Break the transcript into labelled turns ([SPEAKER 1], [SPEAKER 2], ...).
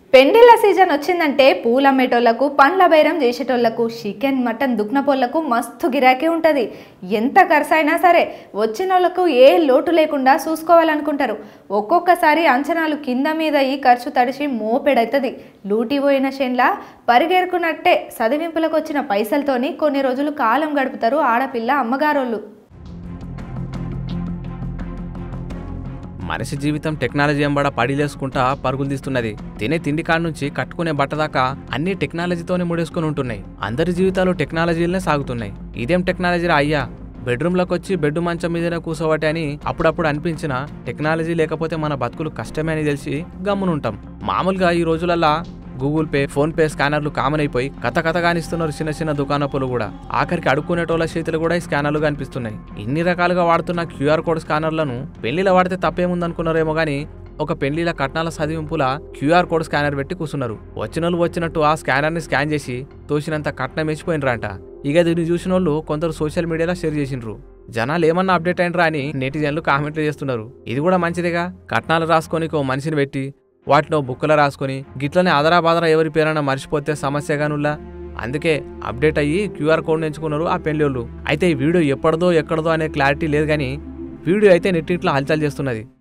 [SPEAKER 1] పెండిళ్ళ season వచ్చిందంటే పూలు అమ్మేటోళ్లకు పండ్ల బైరం చేసేటోళ్లకు చికెన్ మటన్ దుక్నపోళ్లకు మస్తు గిరాకీ ఉంటుంది ఎంత ఖర్చు అయినా సరే వచ్చిన వాళ్ళకు ఏ లోటు లేకుండా చూసుకోవాలనుకుంటారు ఒక్కొక్కసారి అంచనాలు కింద మీద ఈ ఖర్చు తడిసి మోపెడవుతుంది లూటి పోయిన షెన్లా పరిగెరుకున్నట్టే చదివింపులకు వచ్చిన పైసలతోని కొన్ని రోజులు కాలం గడుపుతారు ఆడపిల్ల అమ్మగారోళ్ళు
[SPEAKER 2] మనిషి జీవితం టెక్నాలజీ ఎంబడ పడిలేసుకుంటా పరుగులు తీస్తున్నది తినే తిండి కాడ నుంచి కట్టుకునే బట్ట దాకా అన్ని టెక్నాలజీతోనే ముడేసుకుని ఉంటున్నాయి అందరి జీవితాలు టెక్నాలజీలనే సాగుతున్నాయి ఇదేం టెక్నాలజీ రా అయ్యా బెడ్రూమ్లోకి వచ్చి బెడ్ మంచం మీదనే కూసోవటి అని అప్పుడప్పుడు అనిపించిన టెక్నాలజీ లేకపోతే మన బతుకులు కష్టమే అని తెలిసి గమ్మునుంటాం మామూలుగా ఈ రోజులల్లా గూగుల్ పే ఫోన్ పే స్కానర్లు కామన్ అయిపోయి కథ కథ కానిస్తున్నారు చిన్న చిన్న దుకాణపులు కూడా ఆఖరికి అడుక్కునేటోళ్ళ చేతులు కూడా ఈ స్కానర్లు కనిపిస్తున్నాయి ఇన్ని రకాలుగా వాడుతున్న క్యూఆర్ కోడ్ స్కానర్లను పెళ్లిలో వాడితే తప్పేముందనుకున్నారేమో కానీ ఒక పెళ్లిల కట్నాల సదివింపుల క్యూఆర్ కోడ్ స్కానర్ పెట్టి కూర్చున్నారు వచ్చిన వాళ్ళు వచ్చినట్టు ఆ స్కానర్ని స్కాన్ చేసి తోసినంత కట్నం వేసిపోయినరంట ఇక దీన్ని చూసిన వాళ్ళు కొందరు సోషల్ మీడియాలో షేర్ చేసిండ్రు జనాలు ఏమన్నా అప్డేట్ అయినరా అని నెటిజన్లు కామెంట్లు చేస్తున్నారు ఇది కూడా మంచిదేగా కట్నాలు రాసుకొని ఓ మనిషిని పెట్టి వాటిలో బుక్కలు రాసుకొని గిట్లనే ఆదరా బాదరా ఎవరి పేరైనా మర్చిపోతే సమస్యగానుల్లా అందుకే అప్డేట్ అయ్యి క్యూఆర్ కోడ్ ఎంచుకున్నారు ఆ పెళ్ళోళ్ళు అయితే ఈ వీడియో ఎప్పటిదో ఎక్కడదో అనే క్లారిటీ లేదు కానీ వీడియో అయితే నెట్టింట్లో హల్చల్ చేస్తున్నది